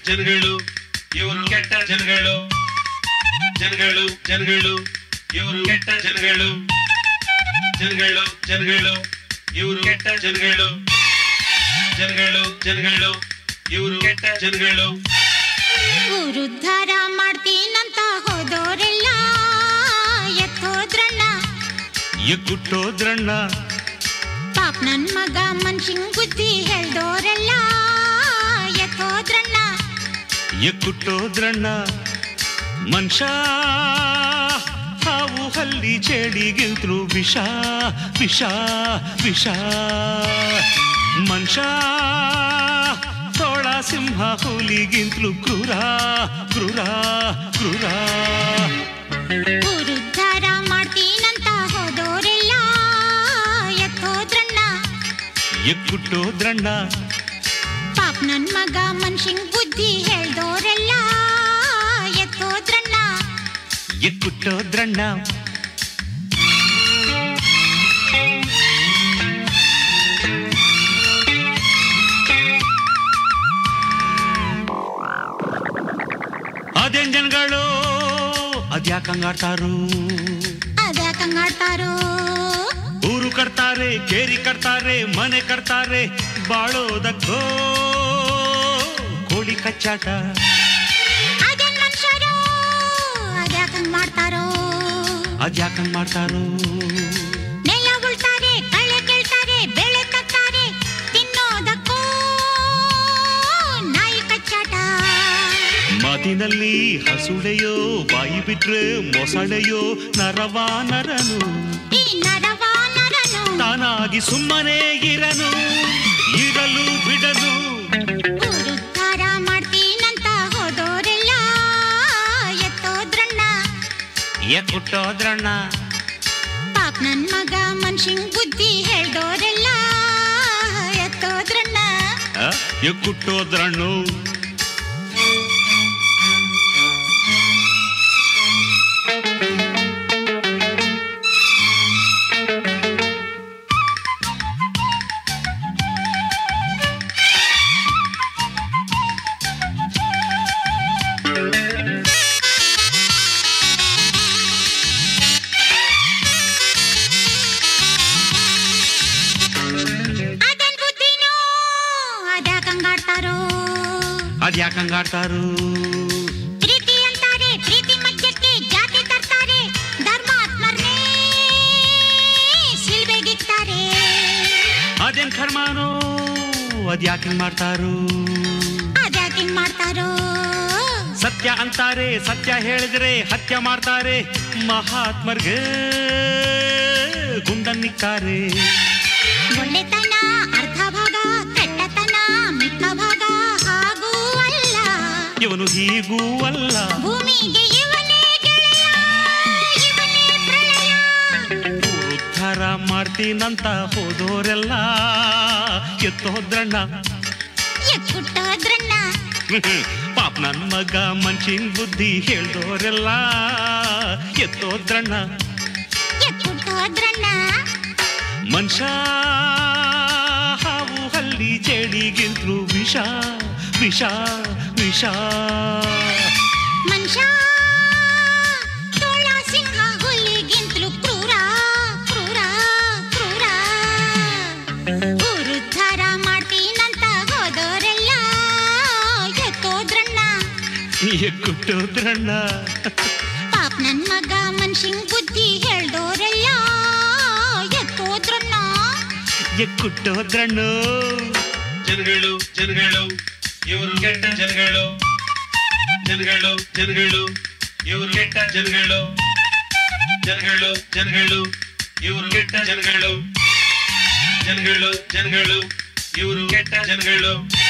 ಜನಗಳು ಇವರು ಕೆಟ್ಟ ಜನಗಳು ಜನಗಳು ಜನಗಳು ಇವರು ಕೆಟ್ಟ ಜನಗಳು ಜನಗಳು ಜನಗಳು ಇವರು ಕೆಟ್ಟ ಜನಗಳು ಜನಗಳು ಜನಗಳು ಇವರು ಕೆಟ್ಟ ಜನಗಳು ಉರುದ್ಧಾರ ಮಾಡ್ತೀನಂತ ಹೋದೋರೆಲ್ಲ ಎತ್ತೋದ್ರಣ್ಣ ಎಕ್ಕುಟ್ಟೋದ್ರಣ್ಣ ಪಾಪ್ ನನ್ ಮಗ ಮನ್ಷಿಂಗ್ ಬುದ್ಧಿ ಹೇಳ್ದೋರೆಲ್ಲ ಎತ್ತೋದ್ರಣ್ಣ ಎಕ್ಕುಟ್ಟೋದ್ರಣ್ಣ ಮನುಷ್ಯ ಹಾವು ಹಲ್ಲಿ ಚೇಡಿಗಿಲ್ದ್ರು ವಿಷ ವಿಷ ವಿಷ ಮನುಷ್ಯ ತೋಳ ಸಿಂಹ ಹುಲಿಗಿಂತಲೂ ಕ್ರೂರ ಕ್ರೂರ ಕ್ರೂರ ಉರುದ್ಧಾರ ಮಾಡ್ತೀನಂತ ಹೋದೋರೆಲ್ಲ ಎತ್ತೋದ್ರಣ್ಣ ಎಕ್ಕುಟ್ಟೋದ್ರಣ್ಣ ಪಾಪ್ ನನ್ ಮಗ ಮನ್ಷಿಂಗ್ ಬುದ್ಧಿ ಹೇಳ್ದೋರೆಲ್ಲ ಎತ್ತೋದ್ರಣ್ಣ ಎಕ್ಕುಟ್ಟೋದ್ರಣ್ಣ ಅದೇನ್ ಜನಗಳು ಅದ್ಯಾಕಂಗಾಡ್ತಾರು ಅದ್ಯಾಕಂಗಾಡ್ತಾರೋ ಊರು ಕಟ್ತಾರೆ ಕೇರಿ ಕಟ್ತಾರೆ ಮನೆ ಕಟ್ತಾರೆ ಬಾಳೋದಕ್ಕೋ ಕೋಳಿ ಕಚ್ಚಾಟ ಅದೇನ್ ಮನುಷ್ಯರು ಅದ್ಯಾಕಂಗ್ ಮಾಡ್ತಾರೋ ಅದ್ಯಾಕಂಗ್ ಮಾಡ್ತಾರೋ ನೆಲ ಉಳ್ತಾರೆ ಕಳೆ ಕೇಳ್ತಾರೆ ಬೆಳೆ ತತ್ತಾರೆ ತಿನ್ನೋದಕ್ಕೂ ನಾಯಿ ಕಚ್ಚಾಟ ಮಾತಿನಲ್ಲಿ ಹಸುಳೆಯೋ ಬಾಯಿ ಬಿಟ್ರೆ ಮೊಸಳೆಯೋ ನರವಾ ನರನು ಈ ನರವ ನರನು ತಾನಾಗಿ ಸುಮ್ಮನೆ ಇರನು ಇರಲು ಬಿಡನು ಉರುದ್ಧಾರ ಮಾಡ್ತೀನಂತ ಹೋದೋರೆಲ್ಲ ಎತ್ತೋದ್ರಣ್ಣ ಎಕ್ಕುಟ್ಟೋದ್ರಣ್ಣ ಪಾಪ್ ನನ್ ಮಗ ಮನ್ಷಿಂಗ್ ಬುದ್ಧಿ ಹೇಳ್ದೋರೆಲ್ಲ ಎತ್ತೋದ್ರಣ್ಣ ಆ, ಎಕ್ಕುಟ್ಟೋದ್ರಣ್ಣು ಅದೇನ್ ಬುದ್ಧಿನೋ ಅದ್ಯಾಕಂಗಾಡ್ತಾರೋ ಅದ್ಯಾಕಂಗಾಡ್ತಾರು ಪ್ರೀತಿ ಅಂತಾರೆ ಪ್ರೀತಿ ಮಧ್ಯಕ್ಕೆ ಜಾತಿ ತರ್ತಾರೆ ಧರ್ಮಾತ್ಮರ್ನೇ ಸಿಲ್ಬೆಗಿಕ್ತಾರೆ ಅದೇನ್ ಕರ್ಮಾನೋ ಅದ್ಯಾಕಂಗ್ ಮಾಡ್ತಾರು ಅದ್ಯಾಕಿಂಗ್ ಮಾಡ್ತಾರೋ ಸತ್ಯ ಅಂತಾರೆ ಸತ್ಯ ಹೇಳಿದ್ರೆ ಹತ್ಯ ಮಾಡ್ತಾರೆ ಮಹಾತ್ಮರ್ಗೆ ಗುಂಡನ್ನಿಕ್ತಾರೆ ಒಳ್ಳೆತನ ಅರ್ಧ ಭಾಗ ಕೆಟ್ಟತನ ಮಿಕ್ಕ ಭಾಗ ಹಾಗೂ ಅಲ್ಲ ಇವನು ಹೀಗೂ ಅಲ್ಲ ಭೂಮಿಗೆ ಇವನೇ ಗೆಳೆಯ ಇವನೇ ಪ್ರಳಯ ಉದ್ಧಾರ ಮಾಡ್ತೀನಂತ ಹೋದೋರೆಲ್ಲ ಎತ್ತೋದ್ರಣ್ಣ ಎಕ್ಕುಟ್ಟೋದ್ರಣ್ಣ ಪಾಪ್ ನನ್ ಮಗ ಮನ್ಷಿನ್ ಬುದ್ಧಿ ಹೇಳ್ದೋರೆಲ್ಲ ಎತ್ತೋದ್ರಣ್ಣ ಎಕ್ಕುಟ್ಟೋದ್ರಣ್ಣ ಮನುಷ್ಯ ಹಾವು ಹಲ್ಲಿ ಚೇಡಿಗಿಂತಲೂ ವಿಷ ವಿಷ ವಿಷ ಮನುಷ್ಯ ತೋಳ ಸಿಂಹ ಹುಲಿಗಿಂತಲೂ ಕ್ರೂರ ಕ್ರೂರ ಕ್ರೂರ ಉರುದ್ಧಾರ ಮಾಡ್ತೀನಂತ ಹೋದೋರೆಲ್ಲ ಎತ್ತೋದ್ರಣ್ಣ ಎಕ್ಕುಟ್ಟೋದ್ರಣ್ಣ ಪಾಪ್ ನನ್ ಮಗ ಮನ್ಷಿಂಗ್ ಬುದ್ಧಿ ಹೇಳ್ದೋರೆಲ್ಲ ಎತ್ತೋದ್ರಣ್ಣ ಎಕ್ಕುಟ್ಟೋದ್ರಣ್ಣು ಜನಗಳು ಜನಗಳು ಇವರು ಕೆಟ್ಟ ಜನಗಳು ಜನಗಳು ಜನಗಳು ಇವರು ಕೆಟ್ಟ ಜನಗಳು ಜನಗಳು ಜನಗಳು ಇವರು ಕೆಟ್ಟ ಜನಗಳು ಜನಗಳು ಜನಗಳು ಇವರು ಕೆಟ್ಟ ಜನಗಳು